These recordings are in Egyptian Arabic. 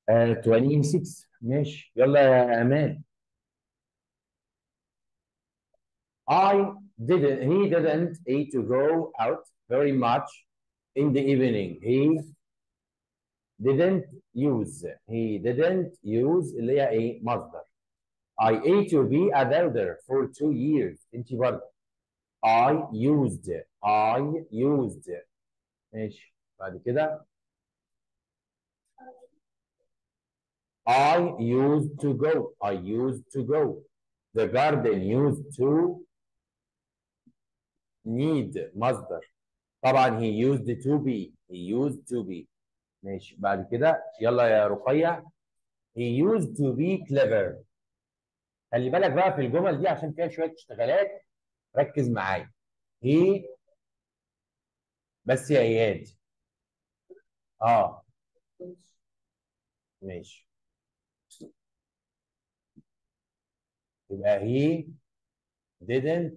آه 26 ماشي يلا يا امان I didn't he didn't eat to go out very much in the evening he didn't use he didn't use اللي هي ايه مصدر I ate to be a builder for two years انت برضه I used I used ماشي بعد كده I used to go I used to go the garden used to need مصدر طبعا he used to be he used to be ماشي بعد كده يلا يا رقية he used to be clever خلي بالك بقى في الجمل دي عشان فيها شوية اشتغالات ركز معايا he بس يا اياد اه ماشي يبقى he didn't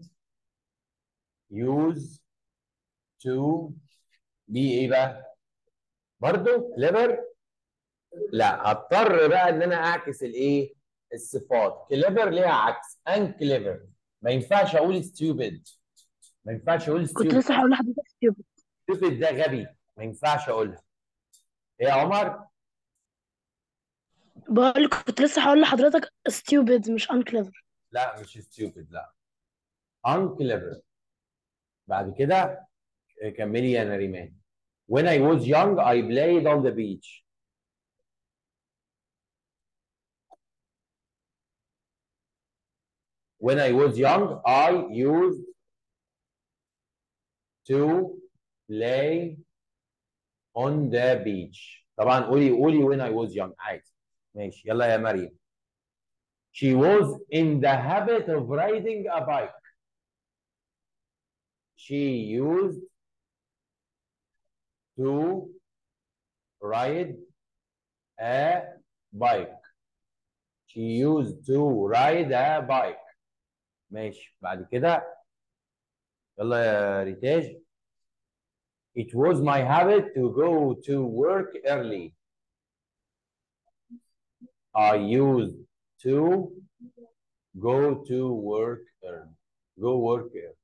use to be ايه بقى؟ برضه كليفر؟ لا هضطر بقى ان انا اعكس الايه؟ الصفات كليفر ليها عكس ان كليفر ما ينفعش اقول ستيوبد ما ينفعش اقول كنت ستيوبد لسه هقول لحضرتك stupid ستيوبد ده غبي ما ينفعش اقولها ايه يا عمر؟ بقول كنت لسه هقول لحضرتك stupid مش unclever لا مش ستيوبد لا ان كليفر بعد كده كملي يا نريمان When I was young I played on the beach When I was young, I used to play on the beach. طبعا قولي قولي when I was young عادي. ماشي يلا يا مريم. She was in the habit of riding a bike. She used to ride a bike. She used to ride a bike. ماشي بعد كده يلا يا ريتاج It was my habit to go to work early. I used to go to work early. Go work early.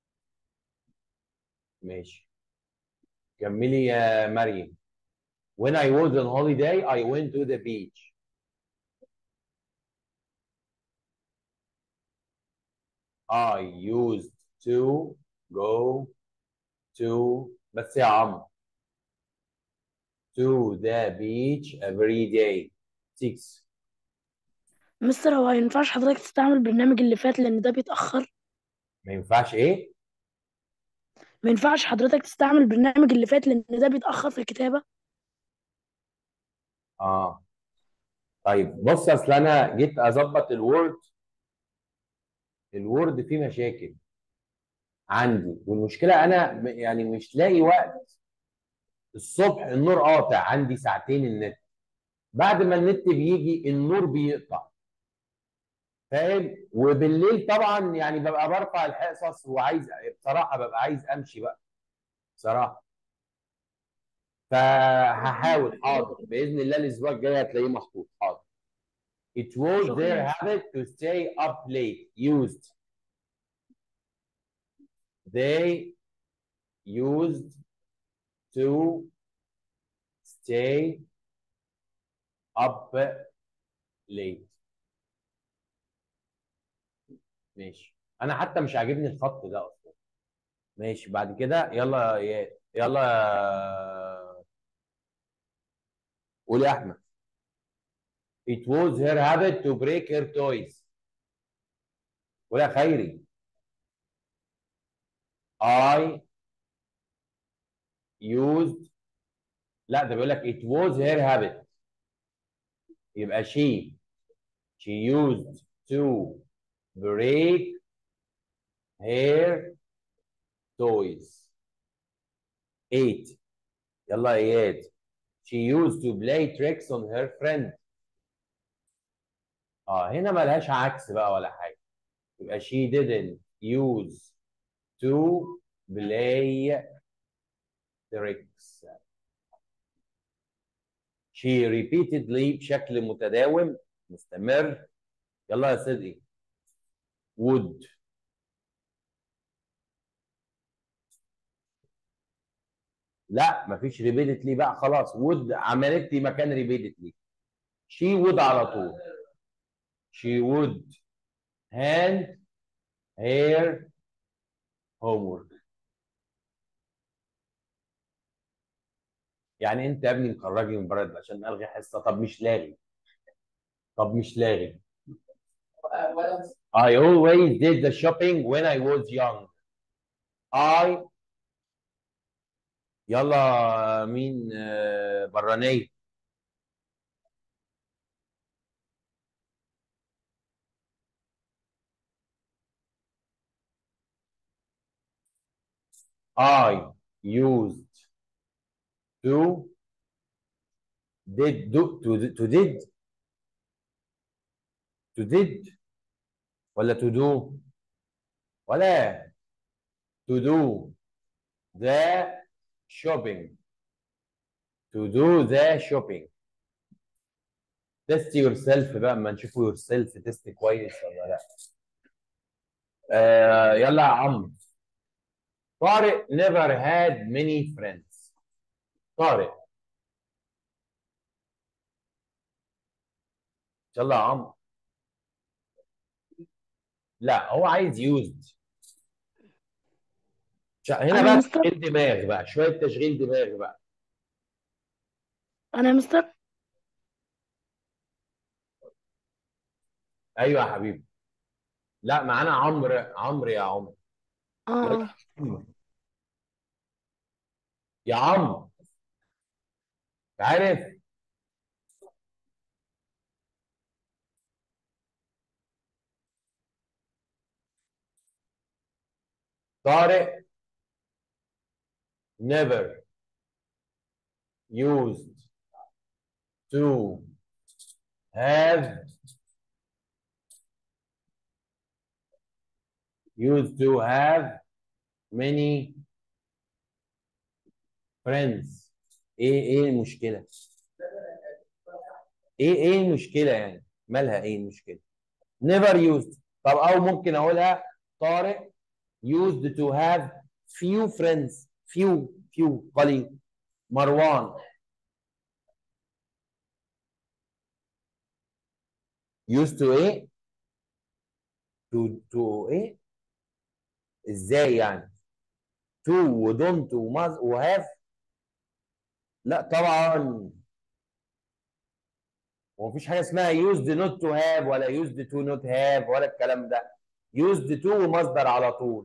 ماشي كملي يا مريم When I was on holiday I went to the beach. I used to go to بس يا عمرو to the beach every day. Six. مستر هو ما ينفعش حضرتك تستعمل البرنامج اللي فات لان ده بيتأخر ما ينفعش ايه؟ ما ينفعش حضرتك تستعمل البرنامج اللي فات لان ده بيتأخر في الكتابة اه طيب بص اصل انا جيت اظبط الوورد الوورد فيه مشاكل عندي والمشكله انا م- يعني مش لاقي وقت الصبح النور قاطع عندي ساعتين النت بعد ما النت بيجي النور بيقطع فاهم وبالليل طبعا يعني ببقى برفع الحصص وعايز بصراحه ببقى عايز امشي بقى بصراحه فهحاول حاضر باذن الله الاسبوع الجاي هتلاقيه محطوط حاضر It was شكراً. their habit to stay up late used they used to stay up late ماشي انا حتى مش عاجبني الخط ده اصلا ماشي بعد كده يلا يا يلا يا- قول يا احمد It was her habit to break her toys قول يا خيري I used لا ده بيقول لك it was her habit يبقى she she used to break her toys eight يلا يا اياد she used to play tricks on her friend اه هنا ملهاش عكس بقى ولا حاجه يبقى she didn't use to play tricks she repeatedly بشكل متداوم مستمر يلا يا صدقي would لا مفيش repeatedly بقى خلاص would عملت لي مكان repeatedly she would على طول she would hand her homework يعني انت يا ابني مخرجني من بره عشان الغي حصه طب مش لاغي طب مش لاغي I always did the shopping when I was young I يلا مين آه، برانية I used to did do to to did to did ولا to do ولا to do the shopping to do the shopping test yourself بقى اما نشوفوا yourself تيست كويس ولا لا آه يلا يا عمرو طارق never had many friends طارق يلا يا عمرو لا هو عايز used شا- هنا أنا بقى مستر تشغيل دماغ بقى شويه تشغيل دماغ بقى أنا مستر ايوه يا حبيبي لا معانا عمرو عمرو يا عمرو يلا آه يا عمرو. يا عمرو عارف طارق never used to have used to have many friends ايه ايه المشكلة؟ ايه ايه المشكلة يعني؟ مالها ايه المشكلة؟ never used طب او ممكن اقولها طارق used to have few friends few few قليل مروان used to ايه؟ to to ايه؟ ازاي يعني؟ to ودونت وماز وهاف لا طبعا ومفيش حاجه اسمها used not to have ولا used to not have ولا الكلام ده used to ومصدر على طول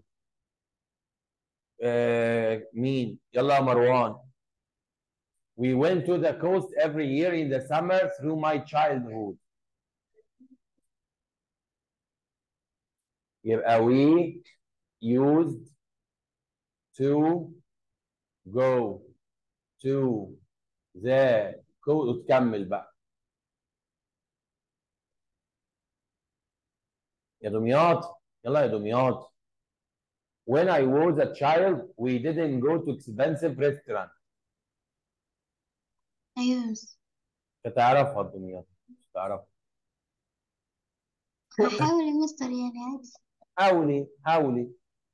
آه مين يلا يا مروان we went to the coast every year in the summer through my childhood يبقى we used to go to the coast وتكمل بقى يا دمياط يلا يا دمياط when I was a child we didn't go to expensive restaurant أيوة مس مش هتعرفها دمياط مش هتعرفها هحاول يا مستر يعني عادي حاولي حاولي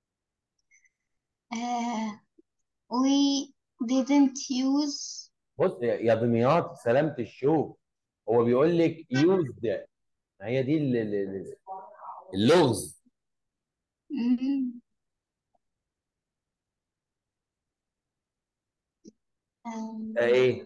آه we didn't use بص يا يا دمياط سلامة الشوق هو بيقول لك used ما هي دي ال- ال- ال- اللغز مم. آم، ده ايه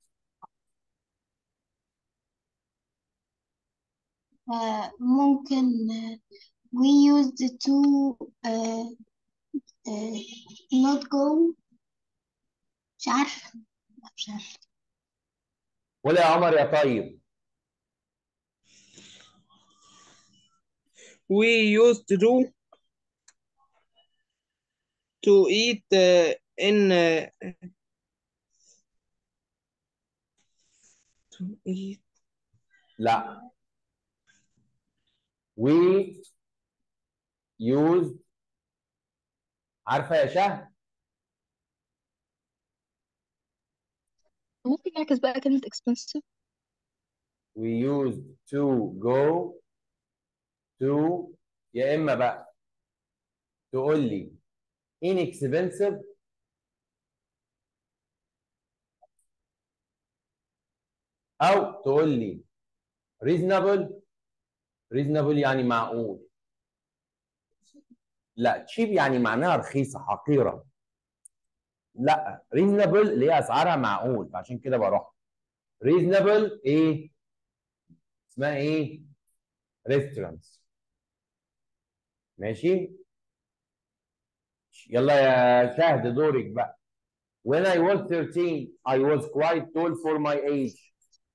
آه ممكن آه، we used to آه آه not go مش عارفة لا، مش عارفة ولا يا عمر يا طيب We used to do to eat uh, in uh, to eat لا we used عارفة يا شهد ممكن نعكس بقى كلمة expensive we used to go to يا اما بقى تقول لي inexpensive او تقول لي reasonable reasonable يعني معقول لا cheap يعني معناها رخيصه حقيره لا reasonable اللي هي اسعارها معقول فعشان كده بروح reasonable ايه اسمها ايه restaurants ماشي يلا يا شهد دورك بقى when I was 13 I was quite tall for my age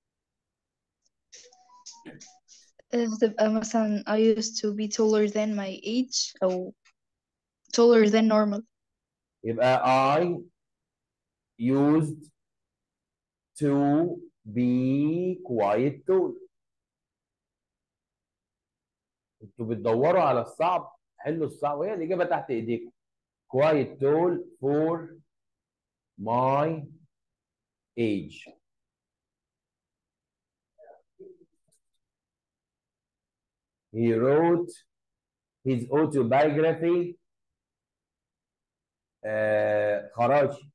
هتبقى مثلا I used to be taller than my age أو taller than normal يبقى I used to be quite tall انتوا بتدوروا على الصعب حلوا الصعب وهي الإجابة تحت إيديكم quite tall for my age he wrote his autobiography آه خراجي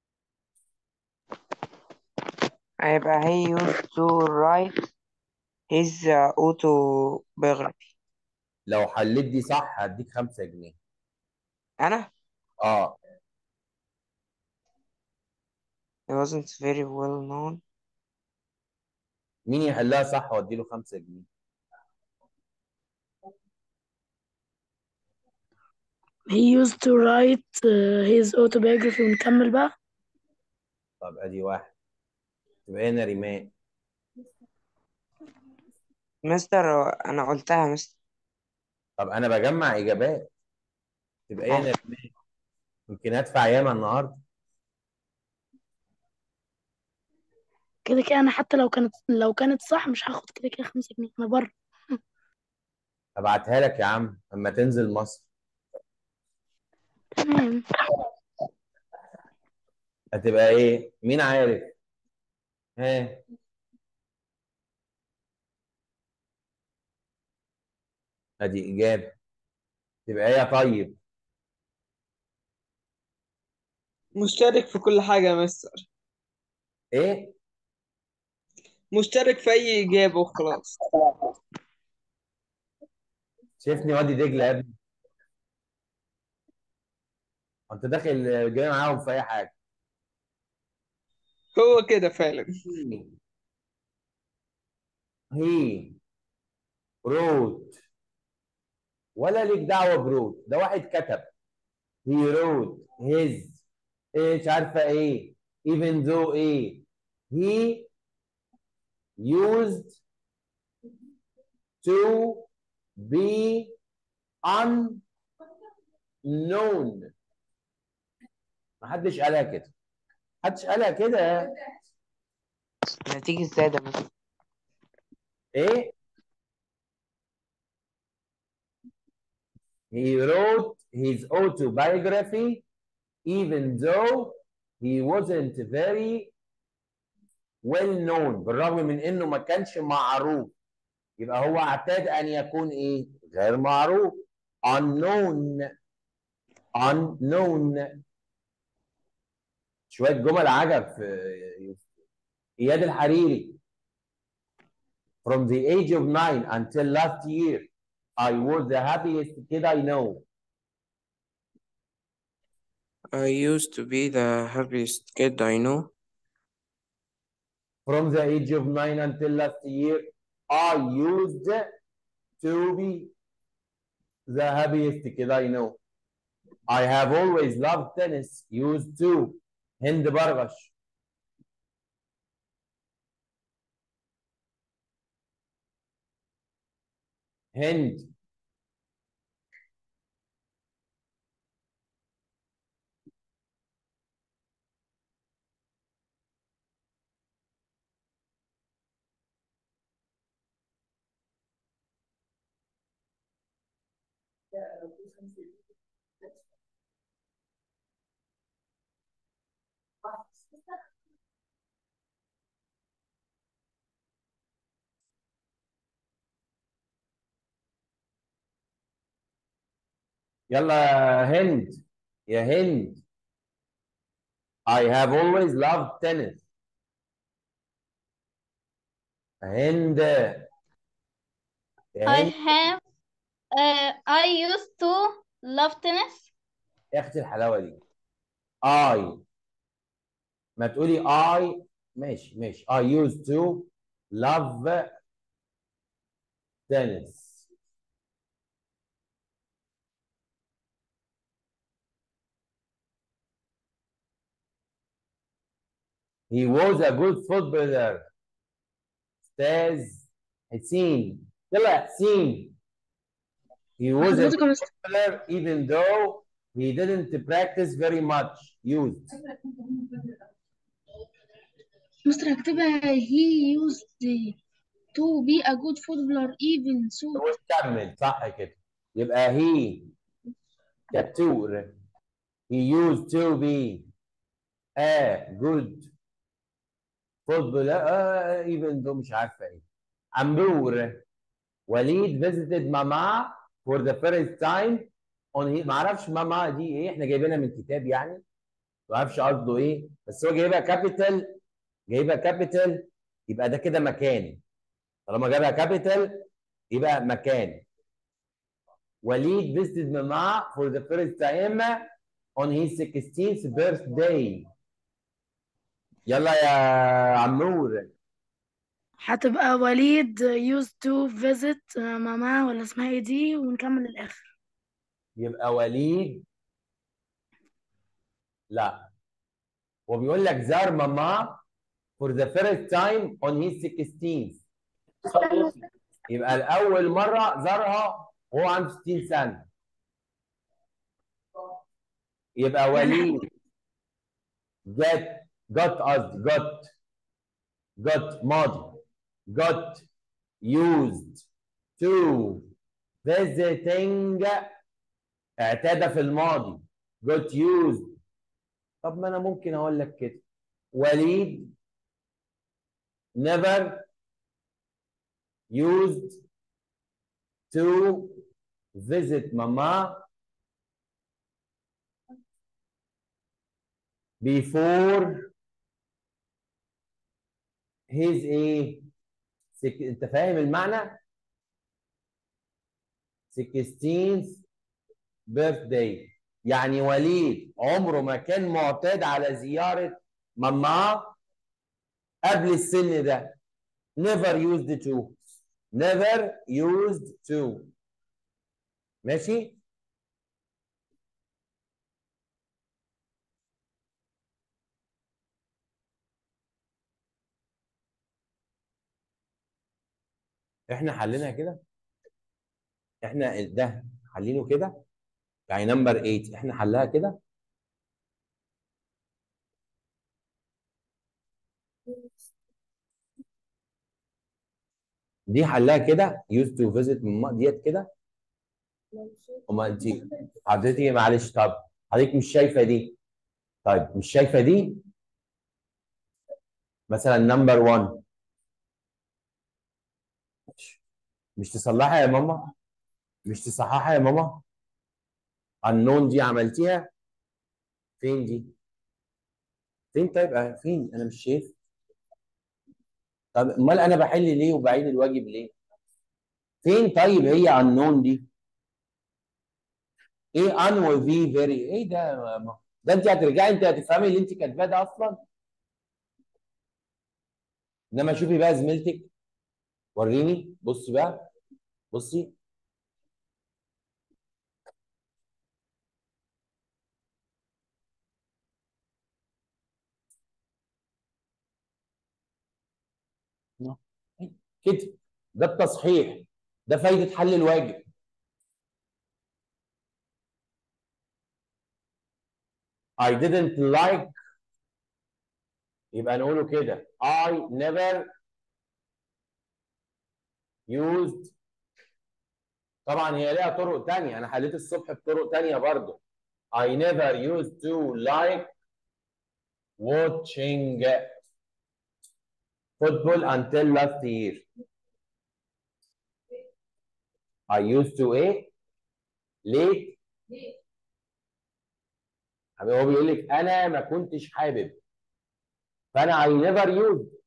هيبقى he used to write his uh, autobiography لو حليت دي صح هديك خمسة جنيه أنا اه he wasn't very well known مين يحلها صح واديله خمسة جنيه he used to write uh, his autobiography ونكمل بقى طب ادي واحد تبقى هنا ريمان مستر أنا قلتها مستر طب انا بجمع اجابات تبقى هنا ريمان يمكن ادفع ياما النهارده كده كده انا حتى لو كانت لو كانت صح مش هاخد كده كده خمسة جنيه انا بره ابعتها لك يا عم اما تنزل مصر تمام هتبقى ايه مين عارف ها ادي اجابه تبقى هي طيب مشترك في كل حاجة يا مستر ايه مشترك في أي إجابة وخلاص شايفني وادي دجله يا ابني انت داخل جاي معاهم في اي حاجه هو كده فعلا هي wrote ولا ليك دعوه بروت ده واحد كتب he wrote his ايه مش عارفه ايه even though ايه he used to be unknown محدش قالها كده محدش قالها كده نتيجة ازاي ده مستر ايه he wrote his autobiography even though he wasn't very well known بالرغم من انه ما كانش معروف يبقى هو اعتاد ان يكون ايه غير معروف unknown unknown شويه جمل عجب في اياد الحريري From the age of nine until last year, I was the happiest kid I know. I used to be the happiest kid I know. From the age of nine until last year, I used to be the happiest kid I know. I have always loved tennis. Used to. هند برغش. هند يلا يا هند يا هند I have always loved tennis هند يا I هند have uh, I used to love tennis يا اختي الحلاوه دي I ما تقولي I ماشي ماشي I used to love tennis He was a good footballer أستاذ حسين يلا يا حسين He was a حضرتك يا مستر footballer even though he didn't practice very much used مستر هكتبها he used to be a good footballer even so وكمل صح كده يبقى he كتور he used to be a good footballer uh, even though مش عارفه ايه عمرور وليد visited ماما for the first time on he ما اعرفش ماما دي ايه احنا جايبينها من كتاب يعني ما اعرفش قصده ايه بس هو جايبها كابيتال جايبها كابيتال يبقى ده كده مكان طالما جابها كابيتال يبقى مكان وليد visited ماما for the first time on his 16th birthday يلا يا عمور هتبقى وليد used to visit ماما ولا اسمها ايه دي ونكمل للآخر يبقى وليد لا هو بيقول لك زار ماما for the first time on his 16th يبقى الأول مرة زارها وهو عنده 60 سنة يبقى وليد get got قصدي got got ماضي got used to visiting اعتاد في الماضي got used طب ما انا ممكن اقول لك كده وليد never used to visit mama before his ايه سك... انت فاهم المعنى 16th birthday يعني وليد عمره ما كان معتاد على زيارة ماما قبل السن ده never used to never used to ماشي احنا حلينها كده احنا ده حلينه كده يعني نمبر 8 احنا حلها كده دي حلها كده used to visit ماما ديت كده وما انت حضرتك معلش طب حضرتك مش شايفه دي طيب مش شايفه دي مثلا نمبر 1 مش تصلحها يا ماما مش تصححها يا ماما النون دي عملتيها فين دي فين طيب آه، فين انا مش شايف طب امال انا بحل ليه وبعيد الواجب ليه فين طيب هي النون دي ايه ان وفي فيري ايه ده يا ماما؟ ده انت هترجعي انت هتفهمي اللي انت كاتباه ده اصلا انما شوفي بقى زميلتك وريني بصي بقى بصي كده ده التصحيح ده فايدة حل الواجب I didn't like يبقى نقوله كده I never used طبعا هي ليها طرق تانية أنا حليت الصبح بطرق تانية برضه I never used to like watching football until last year I used to ايه late هو بيقول لك انا ما كنتش حابب فانا I never used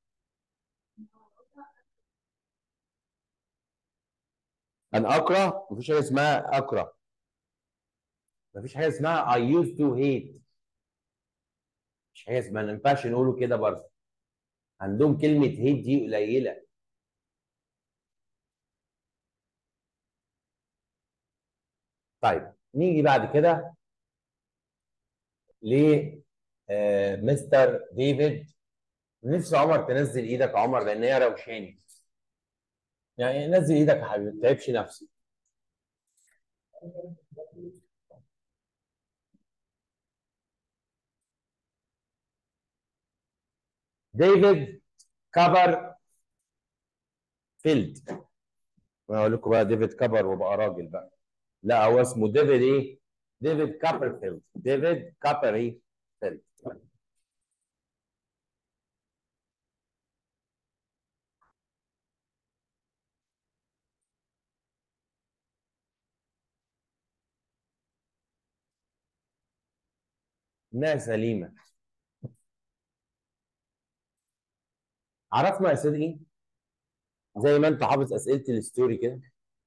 انا اكره مفيش حاجه اسمها اكره مفيش حاجه اسمها I used to hate مش حاجه اسمها ما ينفعش نقوله كده برضه عندهم كلمه هيت دي قليله طيب نيجي بعد كده ل آه، مستر ديفيد نفسي عمر تنزل ايدك يا عمر لان هي روشاني يعني نزل ايدك يا حبيبي ما تتعبش نفسك ديفيد كفر فيلد انا اقول لكم بقى ديفيد كفر وبقى راجل بقى لا هو اسمه ديفيد ايه ديفيد كابرفيلد ديفيد كابر ايه فيلد ناس سليمه عرفنا اسئله ايه زي ما انت حافظ اسئله الستوري كده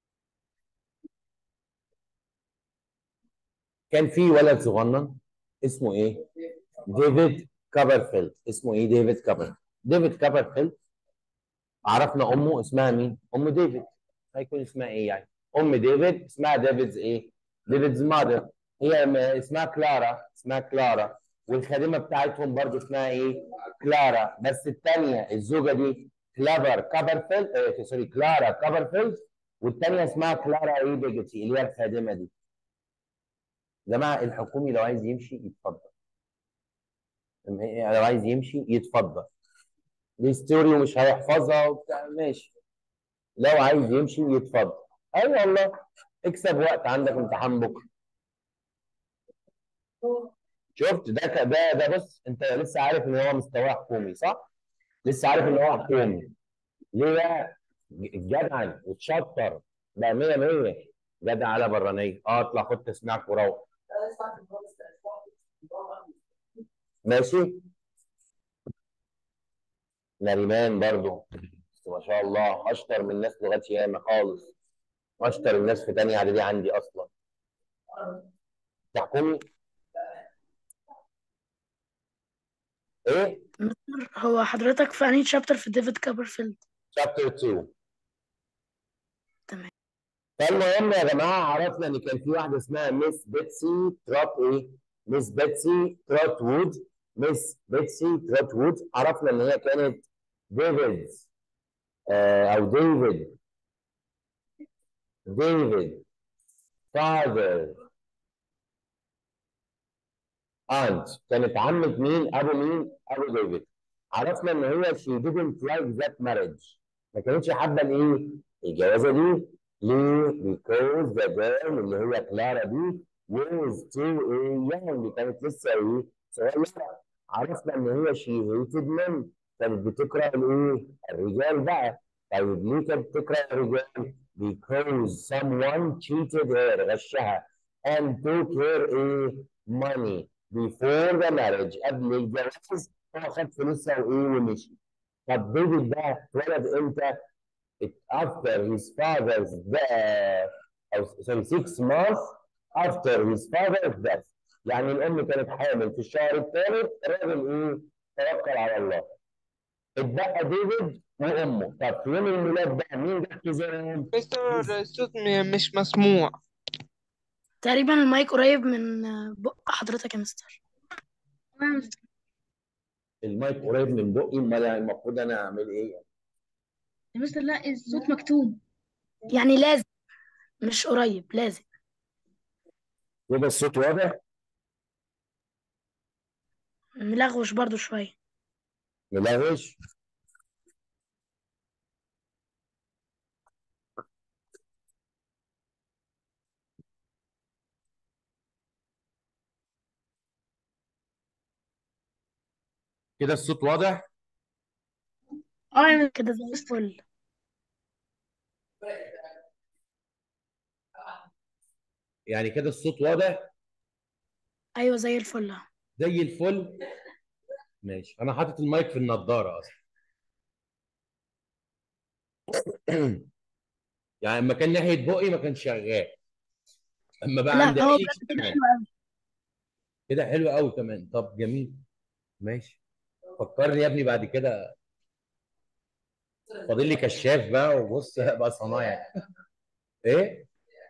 كان في ولد صغنن اسمه ايه ديفيد كابرفيلد اسمه ايه ديفيد كابر ديفيد كابرفيلد عرفنا امه اسمها مين ام ديفيد هيكون اسمها ايه يعني ام ديفيد اسمها ديفيدز ايه ديفيدز ماذر هي م- اسمها كلارا اسمها كلارا والخادمه بتاعتهم برضو اسمها ايه كلارا بس الثانيه الزوجه دي كلافر كابرفيلد آه سوري كلارا كابرفيلد والثانيه اسمها كلارا ايه بيجتي اللي هي الخادمه دي يا جماعه الحكومي لو عايز يمشي يتفضل لو عايز يمشي يتفضل دي ستوري ومش هيحفظها وبتاع ماشي لو عايز يمشي يتفضل اي أيوة والله اكسب وقت عندك امتحان بكره شفت ده ك- ده ده بص انت لسه عارف ان هو مستواه حكومي صح؟ لسه عارف ان هو حكومي ليه بقى؟ جدع وتشطر بقى 100 100 جدع على برانيه اه اطلع خد تسمعك وروح ماشي نريمان برضو بس ما شاء الله اشطر من الناس لغات ياما خالص اشطر الناس في تانية اعدادي عندي اصلا تحكمي ايه هو حضرتك في أنهي شابتر في ديفيد كابرفيلد شابتر 2 تمام فالمهم يا جماعه عرفنا ان كان في واحده اسمها ميس بيتسي ترات ايه؟ ميس بيتسي ترات وود ميس بيتسي ترات وود عرفنا ان هي كانت ديفيد آه او ديفيد ديفيد فاذر aunt كانت عمة مين؟ أبو مين؟ أبو ديفيد. عرفنا إن هي she didn't like that marriage. ما كانتش حابة الإيه؟ الجوازة دي. ليه؟ because the girl اللي هي كلارا دي was too young اللي كانت لسه إيه؟ صغيرة. عرفنا إن هي she hated men. كانت بتكره الإيه؟ الرجال بقى. طيب ليه كانت بتكره الرجال؟ because someone cheated her غشها and took her إيه؟ money. before the marriage قبل الجواز هو خد فلوسها وايه ومشي طب ديفيد ده اتولد امتى؟ It- after his father's death او sorry six months after his father's death يعني الام كانت حامل في الشهر الثالث الراجل ايه؟ توكل على الله اتبقى ديفيد وامه طب في يوم الميلاد بقى مين جت زمان؟ مستر الصوت م- مش مسموع تقريبا المايك قريب من بق حضرتك يا مستر المايك قريب من بقي امال المفروض انا اعمل ايه؟ يا مستر لا الصوت مكتوب يعني لازم مش قريب لازم يبقى الصوت واضح؟ ملغوش برضو شوية ملغوش؟ كده الصوت واضح؟ اه يا كده زي الفل يعني كده الصوت واضح ايوه زي الفل زي الفل ماشي انا حاطط المايك في النضاره اصلا يعني لما كان ناحيه بقي ما كانش شغال اما بقى لا عند هو عيني بجد كده شغال حلو قوي كده حلو قوي كمان طب جميل ماشي فكرني يا ابني بعد كده فاضل لي كشاف بقى وبص بقى صنايعي ايه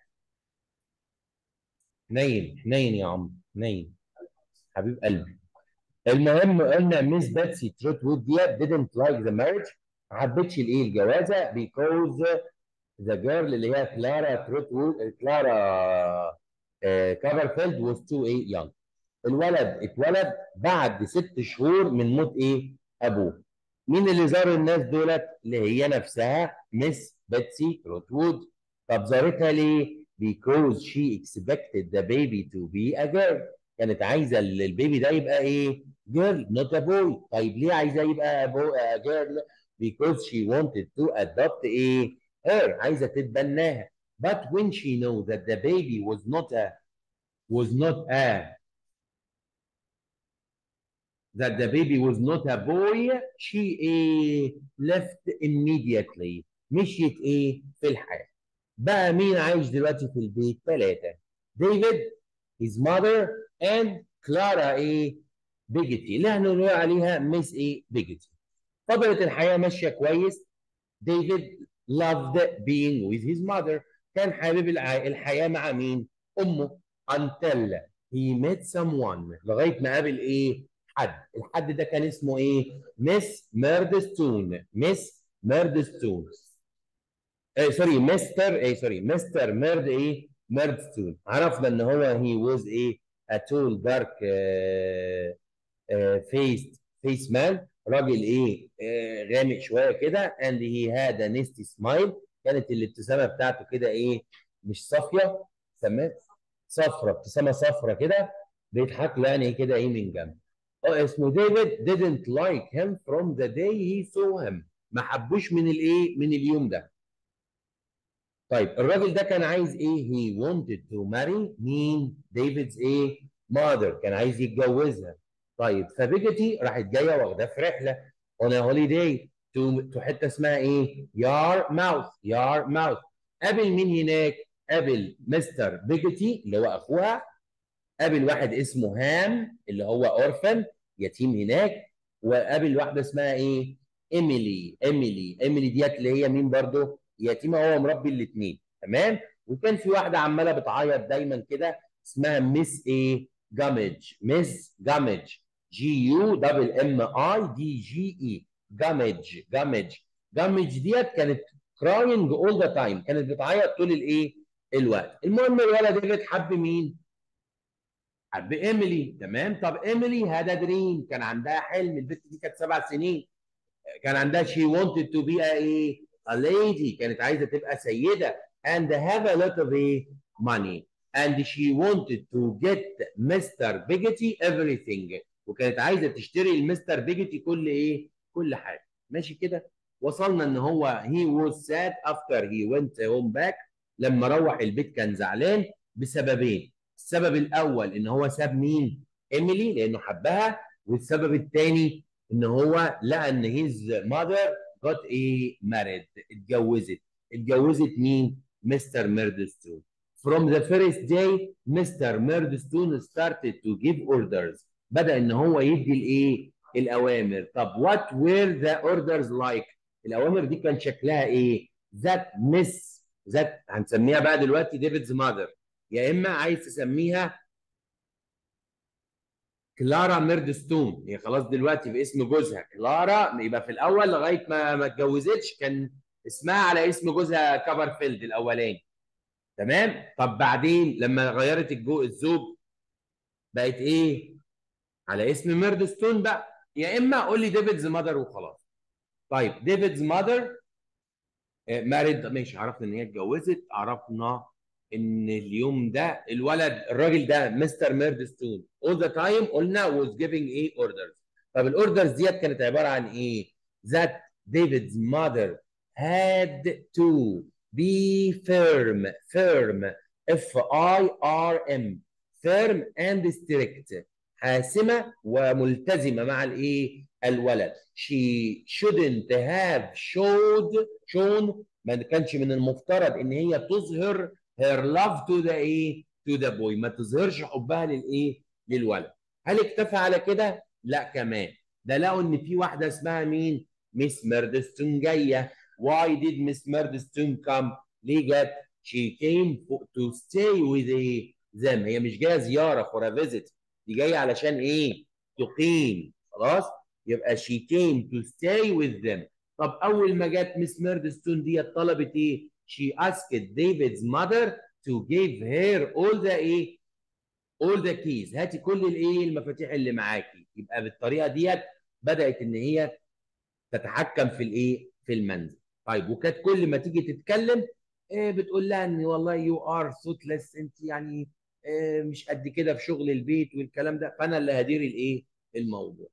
نايم نايم يا عم نايم حبيب قلبي المهم قلنا ميس باتسي تروت وود ديت didn't like the marriage ما حبتش الايه الجوازه because the girl اللي هي كلارا تروت وود كلارا آه، كافرفيلد was too ايه young الولد اتولد بعد ست شهور من موت ايه ابوه مين اللي زار الناس دولت اللي هي نفسها ميس باتسي تروت وود طب زارتها ليه because she expected the baby to be a girl كانت عايزه ال- البيبي ده يبقى ايه girl not a boy طيب ليه عايزاه يبقى بو a girl because she wanted to adopt ايه her عايزه تتبناها but when she know that the baby was not a was not a that the baby was not a boy she ايه left immediately مشيت ايه في الحياه بقى مين عايش دلوقتي في البيت ثلاثه ديفيد his mother and كلارا ايه بيجيتي اللي احنا بنقول عليها ميس ايه بيجيتي فضلت الحياه ماشيه كويس ديفيد loved being with his mother كان حابب الع- الحياه مع مين امه until he met someone لغايه ما قابل ايه حد الحد ده كان اسمه ايه ميس ميردستون ميس ميردستون ايه سوري مستر ايه سوري مستر ميرد ايه ميردستون عرفنا ان هو هي واز ايه a tall dark فيس فيس مان راجل ايه آه، غامق شويه كده and he had a nasty smile كانت الابتسامه بتاعته كده ايه مش صافيه سماه صفرة ابتسامه صفرة كده بيضحك له يعني كده ايه من جنب اه اسمه ديفيد didn't like him from the day he saw him ما حبوش من الايه من اليوم ده طيب الراجل ده كان عايز ايه he wanted to marry مين ديفيدز ايه mother كان عايز يتجوزها طيب فبيجتي راحت جايه واخداه في رحله on a holiday to to حته اسمها ايه يار ماوث يار ماوث قابل مين هناك قابل مستر بيجتي اللي هو اخوها قابل واحد اسمه هام اللي هو اورفن يتيم هناك وقابل واحده اسمها ايه ايميلي ايميلي ايميلي ديت اللي هي مين برضو يتيمه هو مربي الاثنين تمام وكان في واحده عماله بتعيط دايما كده اسمها ميس ايه جامج ميس جامج جي يو دبل ام اي دي جي اي جامج جامج جامج ديت كانت كراينج اول ذا تايم كانت بتعيط طول الايه الوقت المهم الولد ديفيد حب مين حب ايميلي تمام طب ايميلي هذا دريم كان عندها حلم البنت دي كانت سبع سنين كان عندها she wanted to be a ايه a lady كانت عايزه تبقى سيده and have a lot of ايه money and she wanted to get Mr. Biggity everything وكانت عايزه تشتري المستر بيجيتي كل ايه كل حاجه ماشي كده وصلنا ان هو he was sad after he went home back لما روح البيت كان زعلان بسببين السبب الاول ان هو ساب مين ايميلي لانه حبها والسبب الثاني ان هو لقى ان هيز ماذر got ايه married اتجوزت اتجوزت مين مستر ميردستون from the first day مستر ميردستون started to give orders بدأ ان هو يدي الايه الاوامر طب what were the orders like الاوامر دي كان شكلها ايه that miss ذات هنسميها بقى دلوقتي ديفيدز ماذر يا اما عايز تسميها كلارا ميردستون هي خلاص دلوقتي باسم جوزها كلارا يبقى في الاول لغايه ما ما اتجوزتش كان اسمها على اسم جوزها كابرفيلد الاولاني تمام طب بعدين لما غيرت الجو الزوج بقت ايه على اسم ميردستون بقى يا اما قول لي ديفيدز ماذر وخلاص طيب ديفيدز ماذر مارد ماشي عرفنا ان هي اتجوزت عرفنا ان اليوم ده الولد الراجل ده مستر ميردستون all the time قلنا was giving ايه orders طب الاوردرز ديت كانت عباره عن ايه that David's mother had to be firm firm اف اي ار ام فيرم اند ستريكت حاسمه وملتزمه مع الايه الولد she shouldn't have showed shown ما كانش من المفترض ان هي تظهر her love to the ايه to the boy ما تظهرش حبها للايه للولد هل اكتفى على كده لا كمان ده لقوا ان في واحده اسمها مين ميس ميردستون جايه why did ميس ميردستون come ليه جت she came to stay with a them هي مش جايه زياره for a visit دي جايه علشان ايه تقيم خلاص يبقى she came to stay with them طب اول ما جت ميس ميردستون دي طلبت ايه she asked David's mother to give her all the ايه all the keys هاتي كل الايه المفاتيح اللي معاكي يبقى بالطريقه ديت بدات ان هي تتحكم في الايه في المنزل طيب وكانت كل ما تيجي تتكلم إيه بتقول لها ان والله يو ار ثوتلس انت يعني إيه مش قد كده في شغل البيت والكلام ده فانا اللي هدير الايه الموضوع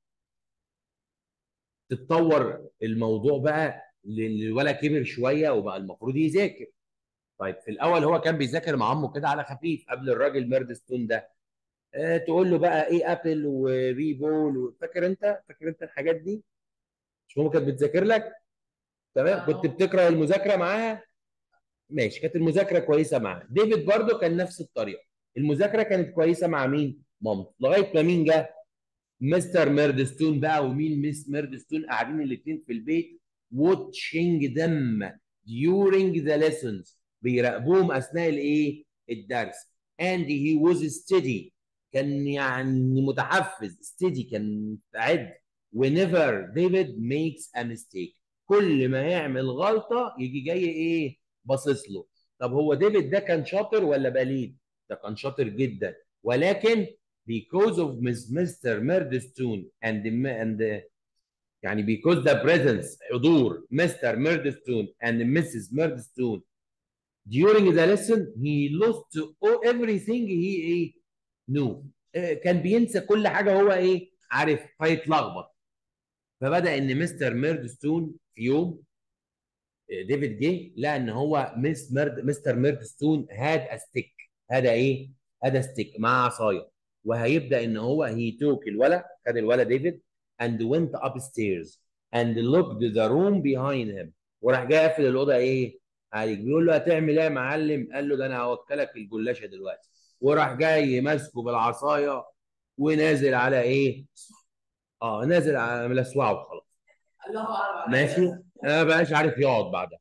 تتطور الموضوع بقى الولد كبر شويه وبقى المفروض يذاكر طيب في الاول هو كان بيذاكر مع عمه كده على خفيف قبل الراجل ميردستون ده آه تقول له بقى ايه ابل وبي بول فاكر انت فاكر انت الحاجات دي مش ماما كانت بتذاكر لك تمام كنت بتكره المذاكره معاها ماشي كانت المذاكره كويسه معاها ديفيد برضو كان نفس الطريقه المذاكره كانت كويسه مع مين مامته لغايه ما مين جه مستر ميردستون بقى ومين ميس ميردستون قاعدين الاثنين في البيت واتشنج دم during the lessons بيراقبوهم اثناء الايه الدرس and he was steady كان يعني متحفز steady كان مستعد whenever David makes a mistake كل ما يعمل غلطه يجي جاي ايه باصص له طب هو ديفيد ده كان شاطر ولا بليد ده كان شاطر جدا ولكن because of Miss Mr. Murdstone and and يعني because the presence حضور Mr. Murdstone and Mrs. Murdstone during the lesson he lost everything he ايه knew كان بينسى كل حاجه هو ايه عارف فيتلخبط فبدا ان مستر ميردستون في يوم ديفيد جه لقى ان هو مس ميرد مستر ميردستون هاد استيك هذا ايه هذا ستيك مع عصايه وهيبدا ان هو هي توك الولد خد الولد ديفيد and went upstairs and looked the room behind him وراح جاي قافل الاوضه ايه عليك بيقول له هتعمل ايه يا معلم قال له ده انا هوكلك الجلاشه دلوقتي وراح جاي ماسكه بالعصايه ونازل على ايه اه نازل على ملسوعه وخلاص ماشي ما بقاش عارف يقعد بعدها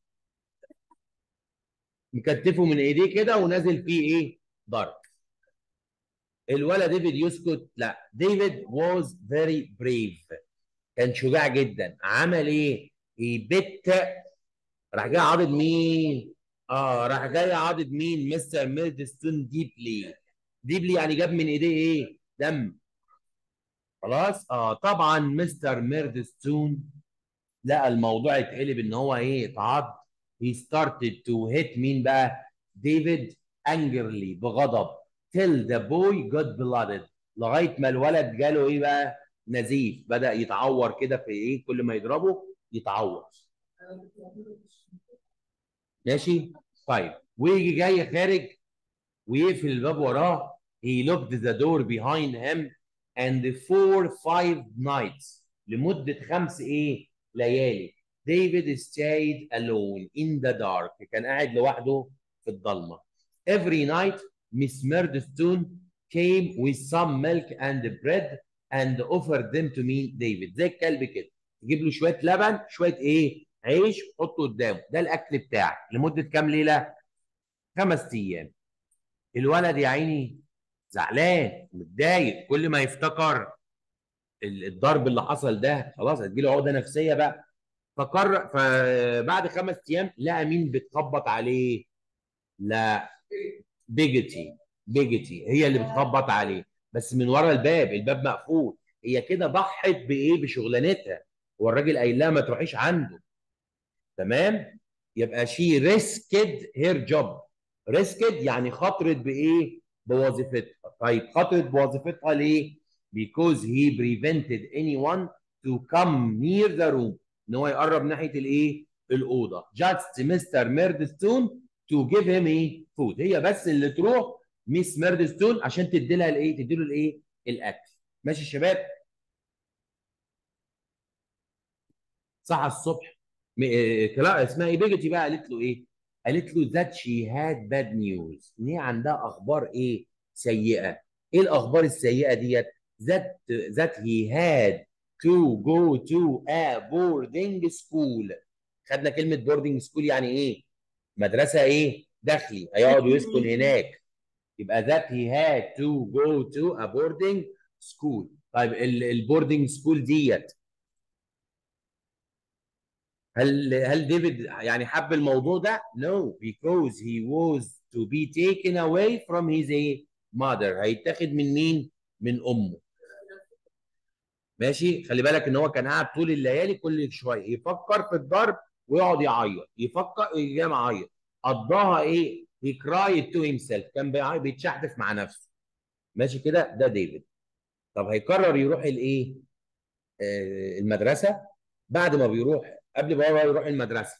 مكتفه من ايديه كده ونازل فيه ايه ضرب الولد ديفيد يسكت لا ديفيد was very brave كان شجاع جدا عمل ايه يبت راح جاي عاضد مين اه راح جاي عاضد مين مستر ميردستون ديبلي ديبلي يعني جاب من ايديه ايه دم خلاص اه طبعا مستر ميردستون لقى الموضوع اتقلب ان هو ايه اتعض he started to hit مين بقى ديفيد angrily بغضب till the boy got blooded لغايه ما الولد جاله ايه بقى نزيف بدا يتعور كده في ايه كل ما يضربه يتعور ماشي طيب ويجي جاي خارج ويقفل الباب وراه he locked the door behind him and for five nights لمده خمس ايه ليالي ديفيد stayed alone in the dark كان قاعد لوحده في الضلمه every night Miss Murdstone came with some milk and bread and offered them to me David زي الكلب كده تجيب له شويه لبن شويه ايه عيش حطه قدامه ده الاكل بتاعك لمده كام ليله خمس ايام الولد يا عيني زعلان متضايق كل ما يفتكر الضرب اللي حصل ده خلاص هتجيله عقده نفسيه بقى فقرر فبعد خمس ايام لقى مين بتخبط عليه لا بيجتي بيجتي هي اللي بتخبط عليه بس من ورا الباب الباب مقفول هي كده ضحت بايه بشغلانتها هو الراجل قايل لها ما تروحيش عنده تمام يبقى شي ريسكد هير جوب ريسكد يعني خطرت بايه بوظيفتها طيب خطرت بوظيفتها ليه because he prevented anyone to come near the room ان هو يقرب ناحيه الايه الاوضه just Mr. Murdstone to give him ايه food هي بس اللي تروح ميس ميردستون عشان تدي لها الايه تدي له الايه الاكل ماشي يا شباب صحى الصبح م- إيه، كلا اسمها ايه بيجتي بقى قالت له ايه قالت له that she had bad news ان هي عندها اخبار ايه سيئه ايه الاخبار السيئه ديت that that he had to go to a boarding school خدنا كلمه boarding school يعني ايه مدرسه ايه داخلي هيقعد ويسكن هناك يبقى that he had to go to a boarding school طيب البوردنج سكول ديت هل هل ديفيد يعني حب الموضوع ده؟ No because he was to be taken away from his eh, mother هيتاخد من مين؟ من امه ماشي خلي بالك ان هو كان قاعد طول الليالي كل شويه يفكر في الضرب ويقعد يعيط يفكر يقوم يعيط قضاها ايه؟ he cried to himself كان بيعيط بيتشحتف مع نفسه ماشي كده ده ديفيد طب هيقرر يروح الايه؟ آه المدرسه بعد ما بيروح قبل ما هو يروح المدرسه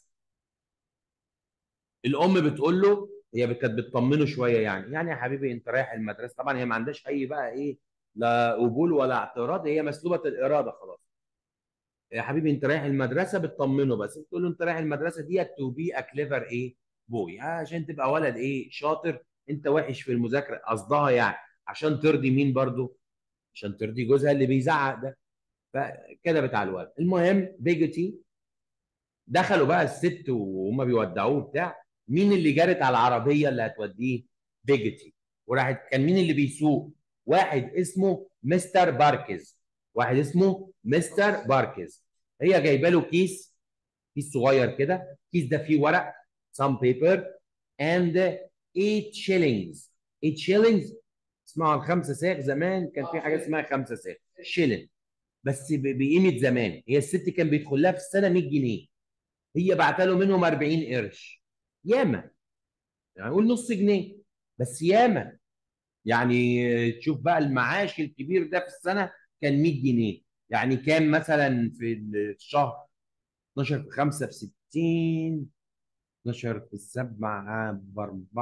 الام بتقول له هي كانت بتطمنه شويه يعني يعني يا حبيبي انت رايح المدرسه طبعا هي ما عندهاش اي بقى ايه لا قبول ولا اعتراض هي مسلوبه الاراده خلاص يا حبيبي انت رايح المدرسه بتطمنه بس بتقول له انت رايح المدرسه ديت تو بي ا كليفر ايه بوي عشان تبقى ولد ايه شاطر انت وحش في المذاكره قصدها يعني عشان ترضي مين برضو عشان ترضي جوزها اللي بيزعق ده فكذبت على الولد المهم بيجتي دخلوا بقى الست وهم بيودعوه بتاع مين اللي جرت على العربيه اللي هتوديه بيجتي وراحت كان مين اللي بيسوق واحد اسمه مستر باركز واحد اسمه مستر باركز هي جايبه له كيس كيس صغير كده الكيس ده فيه ورق some paper and 8 shillings 8 shillings اسمعوا عن خمسة ساغ زمان كان في حاجه اسمها خمسة ساغ شيلن بس ب- بقيمه زمان هي الست كان بيدخل لها في السنه 100 جنيه هي بعت له منهم 40 قرش ياما يعني قول نص جنيه بس ياما يعني تشوف بقى المعاش الكبير ده في السنه كان 100 جنيه يعني كام مثلا في الشهر 12 في 5 في 60 12 في 7 ب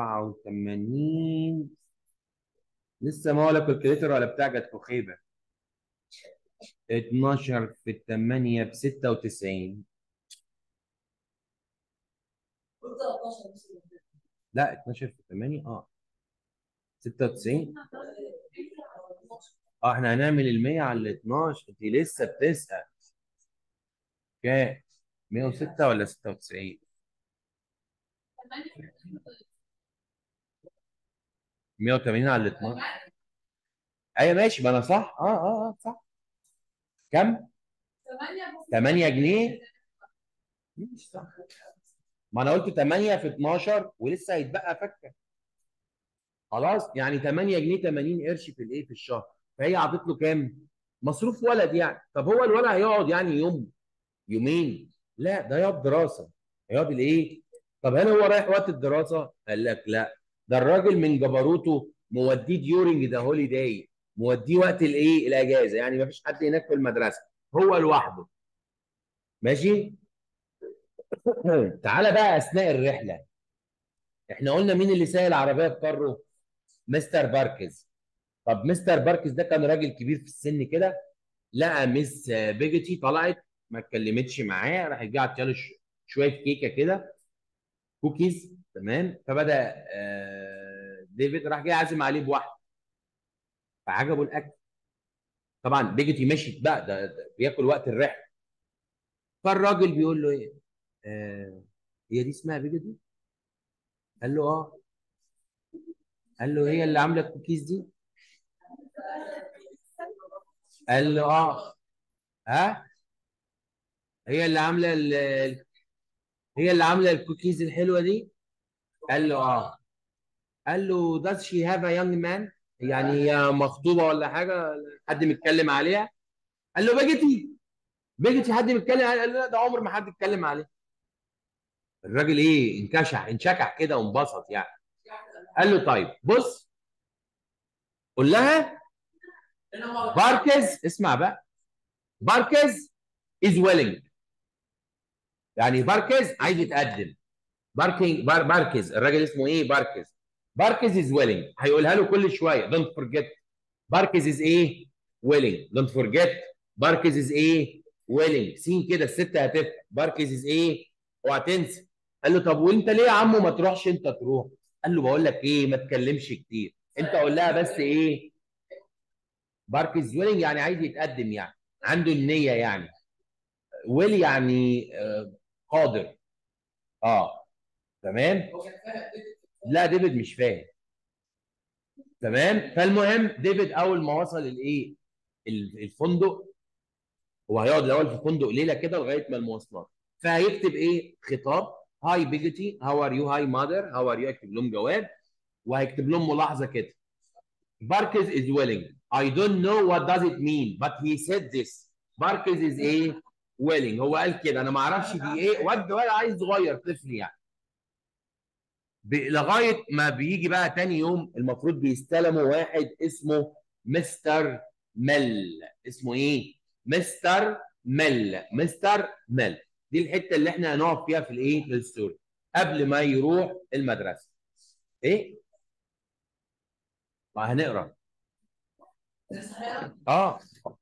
84 لسه ما ولا كالكوليتر ولا بتاع جت خيبه 12 في 8 ب 96 لا 12 في 8 اه 96 اه احنا هنعمل ال 100 على ال 12 انت لسه بتسأل كام 106 ولا 96 180 على ال 12 ايوه ماشي ما انا صح اه اه اه صح كم 8 جنيه مش صح ما انا قلت 8 في 12 ولسه هيتبقى فكه خلاص يعني 8 جنيه 80 قرش في الايه في الشهر فهي عطت له كام مصروف ولد يعني طب هو الولد هيقعد يعني يوم يومين لا ده يقعد دراسه هيقعد الايه طب هل هو رايح وقت الدراسه قال لك لا ده الراجل من جبروته موديه ديورنج ذا هوليداي موديه وقت الايه الاجازه يعني ما فيش حد هناك في المدرسه هو لوحده ماشي تعالى بقى اثناء الرحله احنا قلنا مين اللي سايق العربيه بكره مستر باركز طب مستر باركز ده كان راجل كبير في السن كده لقى مس بيجتي طلعت ما اتكلمتش معاه راح جه عطيها له ش- شويه كيكه كده كوكيز تمام فبدا آه، ديفيد راح جاي عازم عليه بواحده فعجبه الاكل طبعا بيجتي مشيت بقى ده, ده بياكل وقت الرحله فالراجل بيقول له ايه آه هي دي اسمها بيجتي قال له اه قال له هي اللي عامله الكوكيز دي قال له اه ها هي اللي عامله ال- ال- هي اللي عامله الكوكيز الحلوه دي قال له اه قال له does she have a young man يعني هي مخطوبه ولا حاجه حد متكلم عليها قال له بيجتي بيجتي حد متكلم عليها قال له لا ده عمر ما حد اتكلم عليه الراجل ايه انكشح انشكح كده وانبسط يعني قال له طيب بص قول لها باركز اسمع بقى باركز از ويلنج يعني باركز عايز يتقدم باركينج بار باركز الراجل اسمه ايه باركز باركز از ويلينج هيقولها له كل شويه دونت فورجيت باركز از ايه ويلينج دونت فورجيت باركز از ايه ويلينج سين كده الست هتفهم باركز از ايه اوعى تنسى قال له طب وانت ليه يا عمو ما تروحش انت تروح قال له بقول لك ايه ما تكلمش كتير انت قول لها بس ايه باركز ويلينج يعني عايز يتقدم يعني عنده النيه يعني ويل يعني آه، قادر اه تمام لا ديفيد مش فاهم تمام فالمهم ديفيد اول ما وصل الايه ال- الفندق هو هيقعد الاول في فندق ليله كده لغايه ما المواصلات فهيكتب ايه خطاب هاي بيجتي هاو ار يو هاي ماذر هاو ار يو يكتب لهم جواب وهيكتب لهم ملاحظه كده Barkes is willing. I don't know what does it mean, but he said this. Barkes is ايه؟ willing. هو قال كده انا ما اعرفش دي ايه واد واد عايز صغير طفل يعني. ب- لغايه ما بيجي بقى تاني يوم المفروض بيستلموا واحد اسمه مستر مل اسمه ايه؟ مستر مل مستر مل دي الحته اللي احنا هنقف فيها في الايه؟ في الستوري قبل ما يروح المدرسه. ايه؟ ما هنقرا اه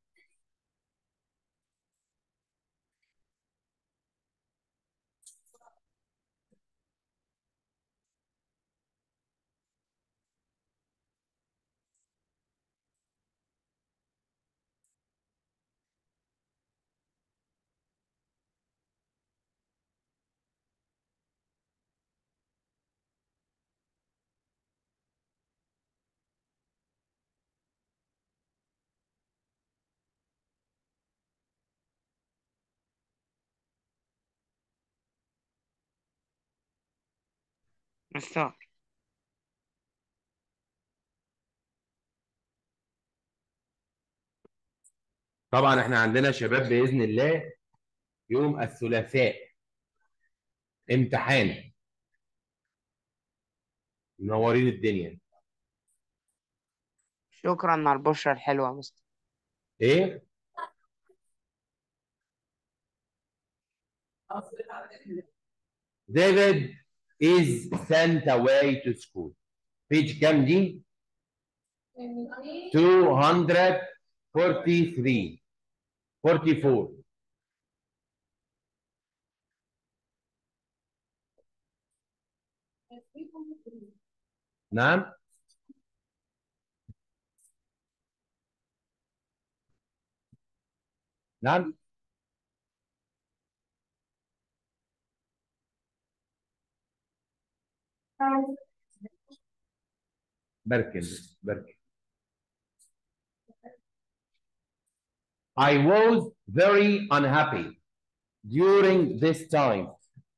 مستر طبعا احنا عندنا شباب باذن الله يوم الثلاثاء امتحان منورين الدنيا شكرا على البشرة الحلوة يا مستر ايه David is sent away to school page كام دي 243 44 نعم نعم بركن بركن I was very unhappy during this time.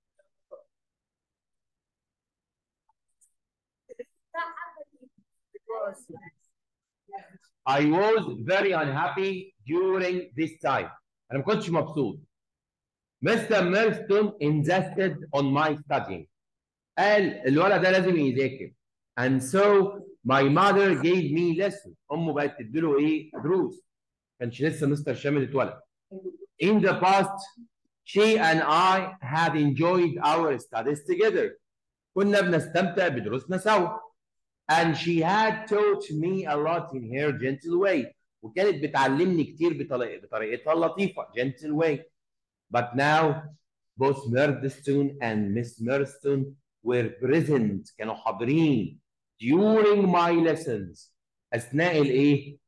I was very unhappy during this time. أنا ما كنتش مبسوط. Mr. Milston insisted on my studying. قال الولد ده لازم يذاكر. And so my mother gave me lessons. أمه بقت تديله إيه؟ دروس. كانش لسه مستر شامل اتولد. In the past, she and I had enjoyed our studies together. كنا بنستمتع بدروسنا سوا. And she had taught me a lot in her gentle way. وكانت بتعلمني كتير بطريق- بطريقتها اللطيفة gentle way. But now both Murdstone and Miss Murdstone were present كانوا حاضرين during my lessons أثناء الإيه؟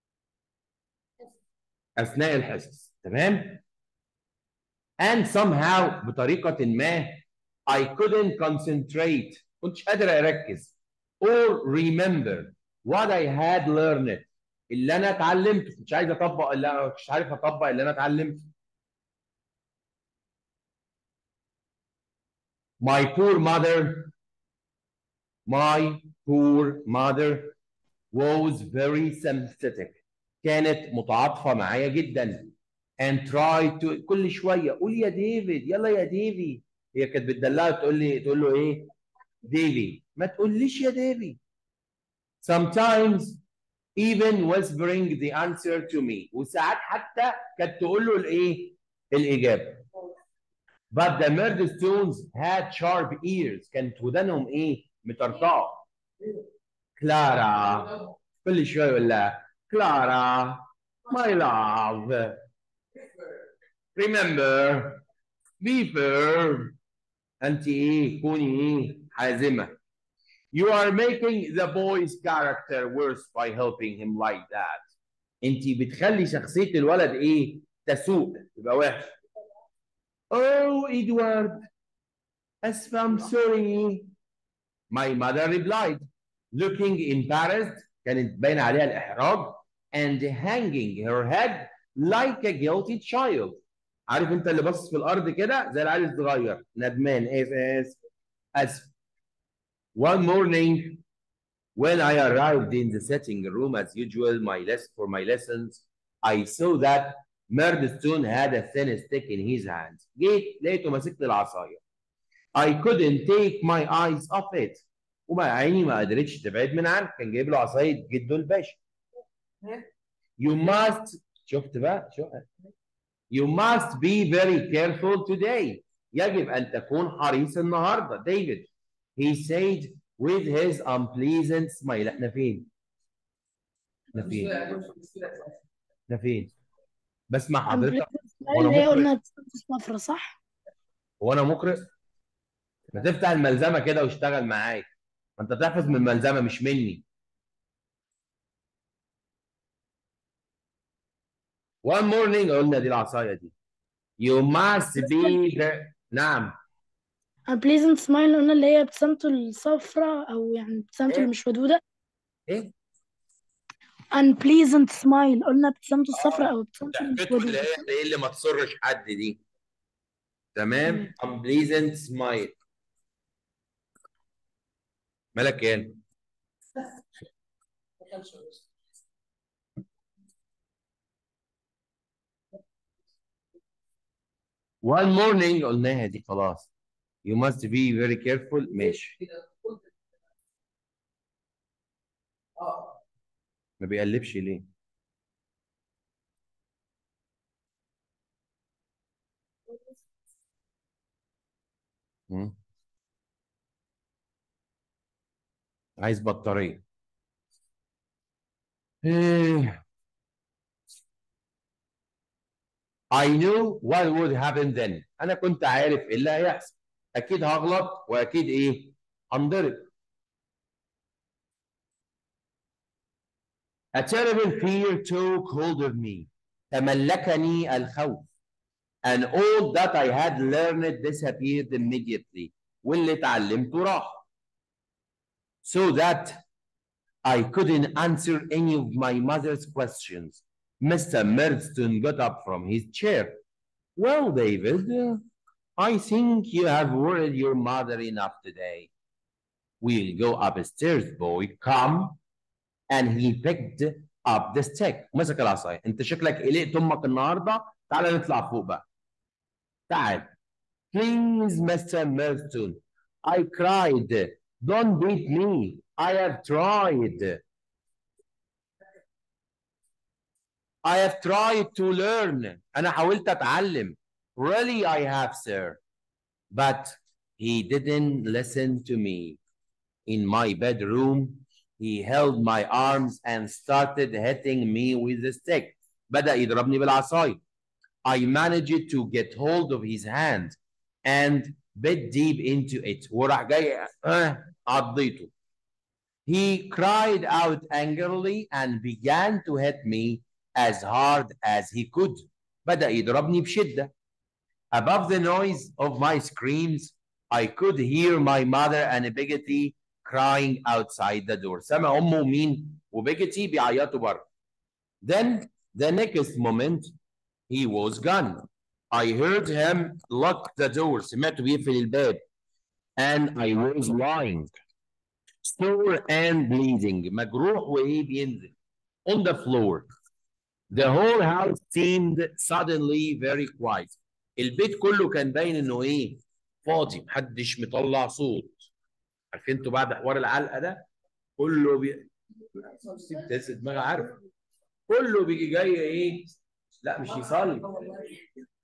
أثناء الحصص تمام؟ And somehow بطريقة ما I couldn't concentrate كنتش قادر أركز or remember what I had learned اللي أنا اتعلمته مش عايز أطبق اللي مش عارف أطبق اللي أنا اتعلمته My poor mother my poor mother was very sympathetic كانت متعاطفة معايا جدا and tried to كل شوية قول يا ديفيد يلا يا ديفي هي كانت بتدلعه تقول لي تقول له ايه ديفي ما تقوليش يا ديفي sometimes even whispering the answer to me وساعات حتى كانت تقول له الايه الاجابه but the Murdstones had sharp ears كانت ودانهم ايه مطرطقه كلارا كل شويه يقول لها كلارا my love remember be firm انت ايه كوني ايه حازمه you are making the boy's character worse by helping him like that انت بتخلي شخصيه الولد ايه تسوء تبقى وحش oh Edward اسف I'm sorry my mother replied looking embarrassed كانت باين عليها الاحراج and hanging her head like a guilty child عارف انت اللي باصص في الارض كده زي العيل الصغير ندمان اسف اسف اسف one morning when I arrived in the sitting room as usual my less for my lessons I saw that Murdstone had a thin stick in his hands جيت لقيته ماسك لي العصايه I couldn't take my eyes off it وما عيني ما قدرتش تبعد من عنه كان جايب له عصايه جده الباشا You must شفت بقى شو You must be very careful today. يجب أن تكون حريص النهارده. David, he said with his unpleasant smile. احنا فين؟ احنا فين؟ احنا فين؟ بسمع حضرتك اللي هي قلنا بتسمى الصفرة صح؟ هو انا مقرئ؟ ما تفتح الملزمه كده واشتغل معايا. ما انت تحفظ من الملزمه مش مني. One morning قلنا دي العصايه دي. You must be the نعم A pleasant smile قلنا اللي هي ابتسامته الصفراء أو يعني ابتسامته إيه؟ اللي مش ودودة ايه؟ unpleasant smile قلنا ابتسامته الصفراء أو ابتسامته اللي مش ضحكته اللي ودودة هي اللي هي اللي ما تسرش حد دي تمام unpleasant smile مالك يعني one morning قلناها دي خلاص you must be very careful ماشي ما بيقلبش ليه مم. عايز بطارية إيه. I knew what would happen then أنا كنت عارف إيه اللي هيحصل أكيد هغلط وأكيد إيه هنضرب A terrible fear took hold of me تملكني الخوف and all that I had learned disappeared immediately واللي اتعلمته راح so that I couldn't answer any of my mother's questions. Mr. Murdstone got up from his chair. Well, David, uh, I think you have worried your mother enough today. We'll go upstairs, boy. Come. And he picked up the stick. مسك العصاية. أنت شكلك قلقت أمك النهاردة. تعال نطلع فوق بقى. تعال. Please, Mr. Murdstone. I cried. Don't beat me. I have tried. I have tried to learn. أنا حاولت أتعلم. Really, I have, sir. But he didn't listen to me. In my bedroom, he held my arms and started hitting me with a stick. بدأ يضربني بالعصاية. I managed to get hold of his hand and bit deep into it. وراح جاي آه عضيته. He cried out angrily and began to hit me as hard as he could. بدأ يضربني بشدة. Above the noise of my screams, I could hear my mother and Biggity crying outside the door. سمع أمه ومين وبيجتي بيعيطوا بره. Then the next moment he was gone. I heard him lock the door. سمعته بيقفل الباب. And I was lying. Sore and bleeding. مجروح وإيه بينزل. On the floor. The whole house seemed suddenly very quiet. البيت كله كان باين انه ايه؟ فاضي محدش مطلع صوت. عارفين انتوا بعد حوار العلقه ده كله بي تحس دماغي عارف كله بيجي جاي ايه؟ لا مش يصلي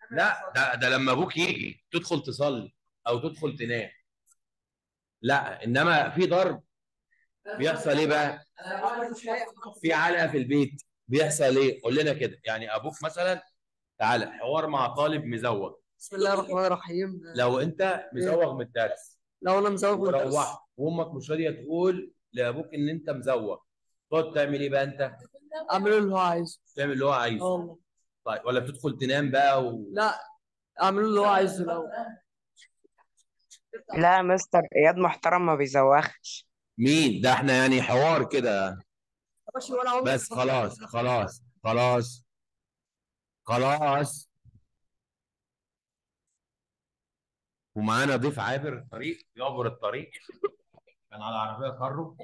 لا ده ده لما ابوك يجي تدخل تصلي او تدخل تنام لا انما في ضرب بيحصل ايه بقى في علقه في البيت بيحصل ايه قول لنا كده يعني ابوك مثلا تعالى حوار مع طالب مزوج بسم الله الرحمن الرحيم لو انت مزوغ من الدرس لو انا مزوج من الدرس وروحت وامك مش راضيه تقول لابوك ان انت مزوغ تقعد تعمل ايه بقى انت اعمل اللي هو عايزه تعمل اللي هو اه عايزه والله طيب ولا بتدخل تنام بقى و... لا اعمل اللي هو عايزه الاول لا يا مستر اياد محترم ما بيزوخش مين ده احنا يعني حوار كده ماشي وانا عمري بس خلاص خلاص خلاص خلاص ومعانا ضيف عابر الطريق يعبر الطريق كان على عربيه كارو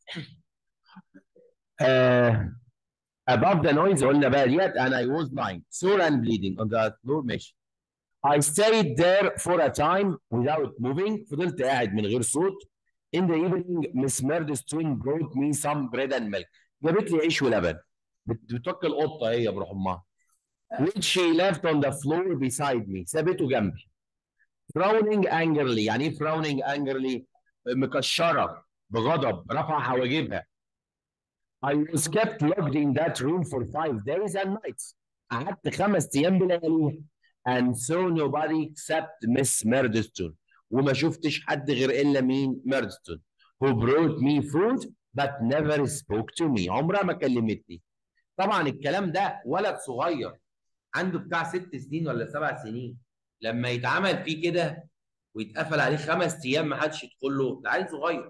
آه above the noise قلنا بقى ديت and I was lying sore and bleeding on the floor ماشي I stayed there for a time without moving فضلت قاعد من غير صوت in the evening Miss Murdstone brought me some bread and milk جابت لي عيش ولبن بت- بتوكل قطه هي بروح امها which she left on the floor beside me سابته جنبي frowning angrily يعني ايه frowning angrily مكشره بغضب رفع حواجبها I was kept locked in that room for five days and nights قعدت خمس ايام بلياليها and saw nobody except Miss Murdstone وما شفتش حد غير الا مين Murdstone who brought me food but never spoke to me عمرها ما كلمتني طبعا الكلام ده ولد صغير عنده بتاع ست سنين ولا سبع سنين لما يتعمل فيه كده ويتقفل عليه خمس ايام ما حدش يدخل له ده عيل صغير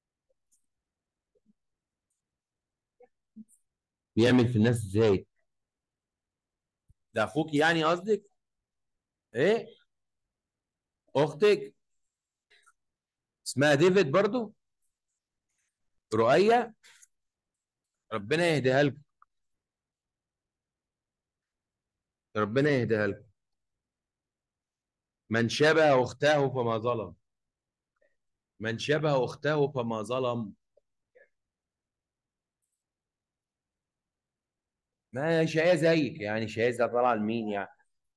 بيعمل في الناس ازاي ده اخوك يعني قصدك ايه اختك اسمها ديفيد برضو رؤية ربنا يهديها لكم ربنا يهديها لكم من شبه اخته فما ظلم من شبه اخته فما ظلم ما شقيه زيك يعني شقيه زي طالعه لمين يعني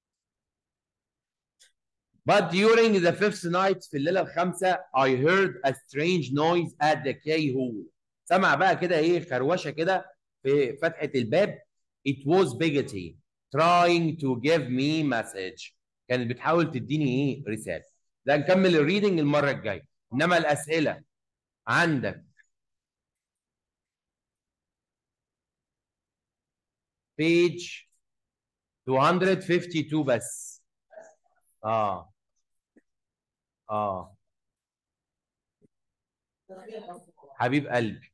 But during the fifth night في الليلة الخامسة I heard a strange noise at the keyhole سمع بقى كده ايه خروشة كده في فتحة الباب It was Biggity trying to give me message كانت بتحاول تديني ايه رسالة ده نكمل الريدنج المرة الجاية انما الأسئلة عندك page 252 بس اه اه حبيب قلبي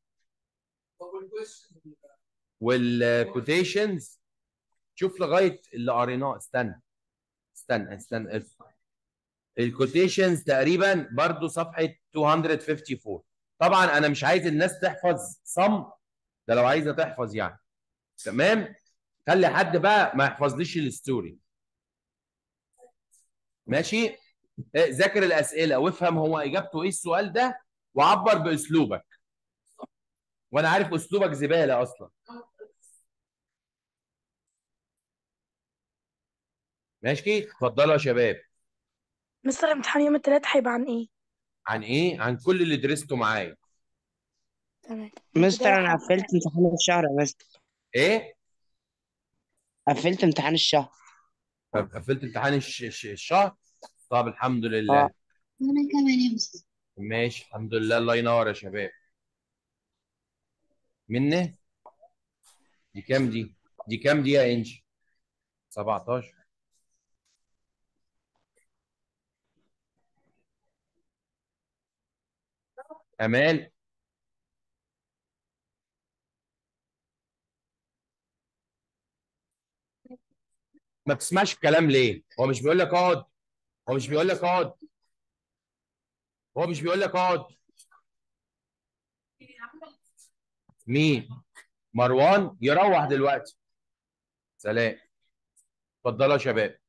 والكوتيشنز شوف لغايه اللي قريناه استنى استنى استنى الكوتيشنز تقريبا برضو صفحه 254 طبعا انا مش عايز الناس تحفظ صم ده لو عايزه تحفظ يعني تمام خلي حد بقى ما يحفظليش الستوري ماشي إيه، ذاكر الاسئله وافهم هو اجابته ايه السؤال ده وعبر باسلوبك وانا عارف اسلوبك زباله اصلا ماشي اتفضلوا يا شباب مستر امتحان يوم التلات هيبقى عن ايه عن ايه عن كل اللي درسته معايا تمام مستر انا قفلت امتحان الشهر يا مستر ايه قفلت امتحان الشهر طب قفلت امتحان الش... الش... الشهر طب الحمد لله اه وانا كمان يا مستر ماشي الحمد لله الله ينور يا شباب منه دي كام دي دي كام دي يا انجي 17 امال ما بتسمعش الكلام ليه هو مش بيقول لك اقعد هو مش بيقول لك اقعد هو مش بيقول لك اقعد مين مروان يروح دلوقتي سلام اتفضلوا يا شباب